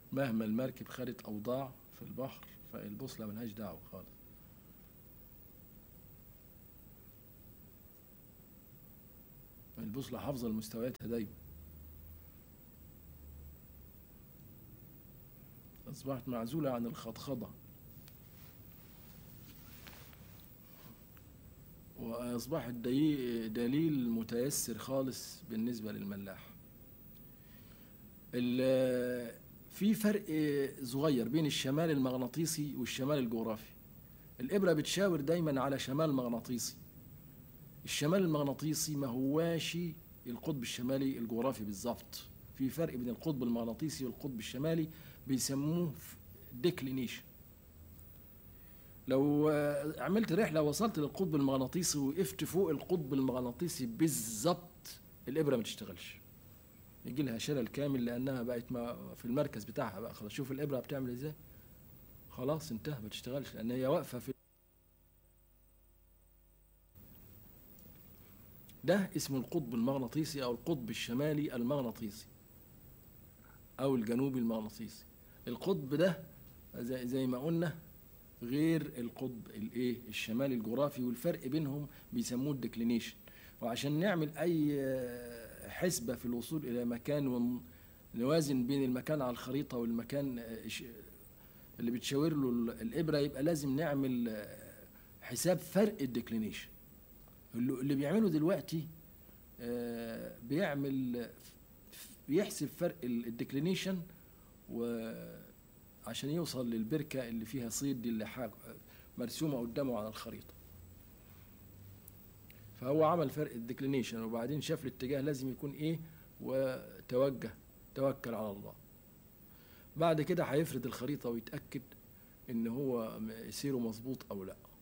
مهما المركب خدت أوضاع في البحر فالبوصلة ملهاش دعوة خالص البوصلة حافظة لمستوياتها دايما أصبحت معزولة عن الخضخضة وأصبحت دي- دليل متيسر خالص بالنسبة للملاح ال- في فرق صغير بين الشمال المغناطيسي والشمال الجغرافي الإبرة بتشاور دايما على شمال مغناطيسي الشمال المغناطيسي ما هواش القطب الشمالي الجغرافي بالظبط في فرق بين القطب المغناطيسي والقطب الشمالي بيسموه ديكلينيشن لو آه، عملت رحلة وصلت للقطب المغناطيسي وقفت فوق القطب المغناطيسي بالظبط الإبرة ما تشتغلش يجي لها شلل كامل لأنها بقت ما في المركز بتاعها بقى خلاص شوف الإبرة بتعمل إزاي خلاص انتهى ما تشتغلش لأن هي واقفة في ده اسمه القطب المغناطيسي أو القطب الشمالي المغناطيسي أو الجنوبي المغناطيسي القطب ده زي, زي ما قلنا غير القطب الايه الشمالي الجغرافي والفرق بينهم بيسموه الديكلينيشن وعشان نعمل اي آه، حسبه في الوصول الى مكان ونوازن بين المكان على الخريطه والمكان آه، ش- اللي بتشاور له ال- الابره يبقى لازم نعمل آه، حساب فرق الديكلينيشن اللي اللي بيعمله دلوقتي آه، بيعمل آه، ف- بيحسب فرق ال- الديكلينيشن وعشان يوصل للبركة اللي فيها صيد دي اللي حاج- مرسومة قدامه على الخريطة فهو عمل فرق الديكلينيشن وبعدين شاف الاتجاه لازم يكون ايه وتوجه توكل على الله بعد كده هيفرد الخريطة ويتأكد ان هو م- سيره مظبوط او لا